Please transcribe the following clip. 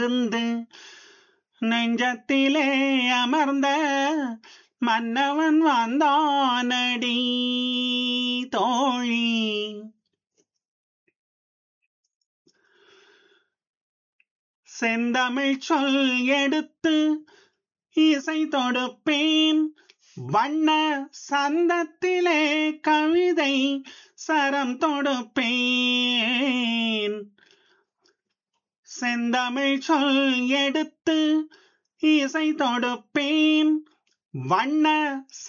இருந்து நெஞ்சத்திலே அமர்ந்த மன்னவன் வந்தானடி தோழி செந்தமிழ் சொல் எடுத்து இசை தொடுப்பேன் வண்ண சந்தத்திலே கவிதை சரம் தொடுப்பேன் செந்தமிழ் சொல் எடுத்து இசை தொடுப்பேன் வண்ண